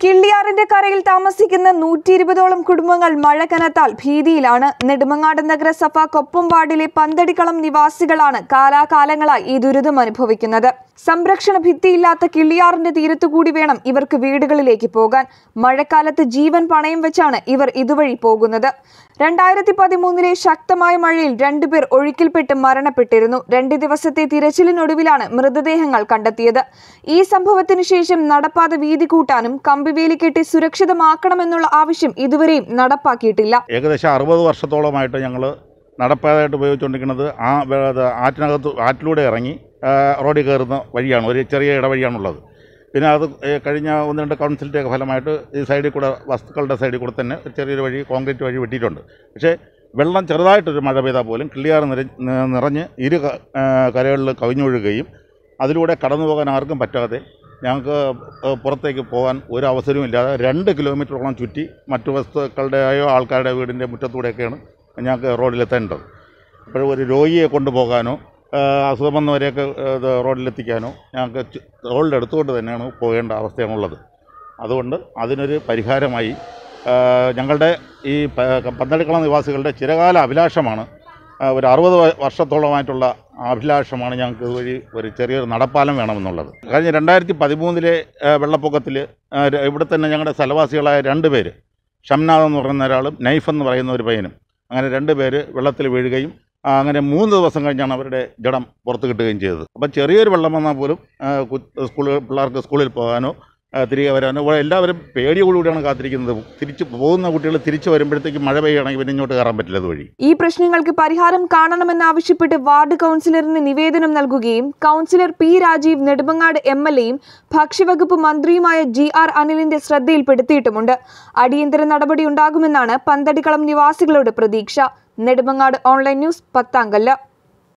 കിള്ളിയാറിന്റെ കരയിൽ താമസിക്കുന്ന നൂറ്റി ഇരുപതോളം കുടുംബങ്ങൾ മഴ കനത്താൽ ഭീതിയിലാണ് നെടുമങ്ങാട് നഗരസഭ കൊപ്പം വാർഡിലെ പന്തടിക്കളം നിവാസികളാണ് കാലാകാലങ്ങളായി ഈ ദുരിതം അനുഭവിക്കുന്നത് സംരക്ഷണ ഭിത്തിയില്ലാത്ത കിള്ളിയാറിന്റെ തീരത്തുകൂടി വേണം ഇവർക്ക് വീടുകളിലേക്ക് പോകാൻ മഴക്കാലത്ത് ജീവൻ പണയം വെച്ചാണ് ഇവർ ഇതുവഴി പോകുന്നത് രണ്ടായിരത്തി പതിമൂന്നിലെ ശക്തമായ മഴയിൽ രണ്ടുപേർ ഒഴുക്കിൽപ്പെട്ട് മരണപ്പെട്ടിരുന്നു രണ്ട് ദിവസത്തെ തിരച്ചിലിനൊടുവിലാണ് മൃതദേഹങ്ങൾ കണ്ടെത്തിയത് ഈ സംഭവത്തിന് ശേഷം നടപ്പാത വീതി കൂട്ടാനും കമ്പിവേലി കെട്ടി സുരക്ഷിതമാക്കണമെന്നുള്ള ആവശ്യം ഇതുവരെയും നടപ്പാക്കിയിട്ടില്ല ഏകദേശം അറുപത് വർഷത്തോളമായിട്ട് ഞങ്ങൾ നടപ്പാതായിട്ട് ഉപയോഗിച്ചുകൊണ്ടിരിക്കുന്നത് ആ വേ- അത് ആറ്റിനകത്ത് ആറ്റിലൂടെ ഇറങ്ങി ആ, റോഡിൽ കയറുന്ന വഴിയാണ് ഒരു ചെറിയ ഇടവഴിയാണുള്ളത് പിന്നെ അത് ഏ, കഴിഞ്ഞ ഒന്ന് രണ്ട് കൗൺസിലിൻ്റെയൊക്കെ ഫലമായിട്ട് ഈ സൈഡിൽ കൂടെ വസ്തുക്കളുടെ സൈഡിൽ കൂടെ തന്നെ ഒരു ചെറിയൊരു വഴി കോൺക്രീറ്റ് വഴി വെട്ടിയിട്ടുണ്ട് പക്ഷേ വെള്ളം ചെറുതായിട്ടൊരു മഴ പെയ്താൽ പോലും ക്ലിയർ നിറ നി- നിറഞ്ഞ് ഇരു ക- ആ, കരകളിൽ കവിഞ്ഞൊഴുകുകയും അതിലൂടെ കടന്നു പോകാൻ ആർക്കും പറ്റാതെ ഞങ്ങൾക്ക് ഏഹ് പുറത്തേക്ക് പോകാൻ ഒരു അവസരവും ഇല്ലാതെ രണ്ട് കിലോമീറ്ററോളം ചുറ്റി മറ്റു വസ്തുക്കളുടെയോ ആൾക്കാരുടെ വീടിൻ്റെ മുറ്റത്തൂടെയൊക്കെയാണ് ഞങ്ങൾക്ക് റോഡിലെത്തേണ്ടത് അപ്പോൾ ഒരു രോഗിയെ കൊണ്ടുപോകാനോ ഏഹ് അസുഖം വന്നവരെയൊക്കെ ഏഹ് ഇത് റോഡിലെത്തിക്കാനോ ഞങ്ങൾക്ക് ചു- റോഡിൻ്റെ അടുത്തുകൊണ്ട് തന്നെയാണ് പോകേണ്ട അവസ്ഥയാണുള്ളത് അതുകൊണ്ട് അതിനൊരു പരിഹാരമായി ഏഹ് ഞങ്ങളുടെ ഈ പ- പന്തളിക്കളം നിവാസികളുടെ ചിരകാല അഭിലാഷമാണ് ആ, ഒരു അറുപത് വർഷത്തോളമായിട്ടുള്ള അഭിലാഷമാണ് ഞങ്ങൾക്ക് ഇതുവഴി ഒരു ചെറിയൊരു നടപ്പാലം വേണമെന്നുള്ളത് കഴിഞ്ഞ രണ്ടായിരത്തി പതിമൂന്നിലെ വെള്ളപ്പൊക്കത്തിൽ ഇവിടെ തന്നെ ഞങ്ങളുടെ സ്ഥലവാസികളായ രണ്ട് പേര് ഷംനാഥ് എന്ന് പറയുന്ന ഒരാളും നൈഫ് എന്ന് പറയുന്ന ഒരു പയ്യനും അങ്ങനെ രണ്ട് പേര് വെള്ളത്തിൽ വീഴുകയും ആ, അങ്ങനെ മൂന്ന് ദിവസം കഴിഞ്ഞാണ് അവരുടെ ജഡം പുറത്ത് കിട്ടുകയും ചെയ്തത് അപ്പം ചെറിയൊരു വെള്ളം വന്നാൽ പോലും ആ, കു- സ്കൂൾ പിള്ളേർക്ക് സ്കൂളിൽ പോകാനോ ആ, തിരികെ വരാനോ ഇവിടെ എല്ലാവരും പേടിയോടുകൂടിയാണ് കാത്തിരിക്കുന്നത് തിരിച്ച് പോകുന്ന കുട്ടികൾ തിരിച്ച് വരുമ്പോഴത്തേക്ക് മഴ പെയ്യുകയാണെങ്കിൽ പിന്നെ ഇങ്ങോട്ട് കയറാൻ പറ്റില്ല അതുവഴി ഈ പ്രശ്നങ്ങൾക്ക് പരിഹാരം കാണണമെന്നാവശ്യപ്പെട്ട് വാർഡ് കൗൺസിലറിന് നിവേദനം നൽകുകയും councillor P Rajeev Nedumangad M L എയും ഭക്ഷ്യവകുപ്പ് മന്ത്രിയുമായ ജി ആർ അനിലിന്റെ ശ്രദ്ധയിൽപ്പെടുത്തിയിട്ടുമുണ്ട് അടിയന്തര നടപടി ഉണ്ടാകുമെന്നാണ് പന്തടിക്കളം നിവാസികളുടെ പ്രതീക്ഷ നെടുമങ്ങാട് ഓൺലൈൻ ന്യൂസ് പത്താങ്കല്ല്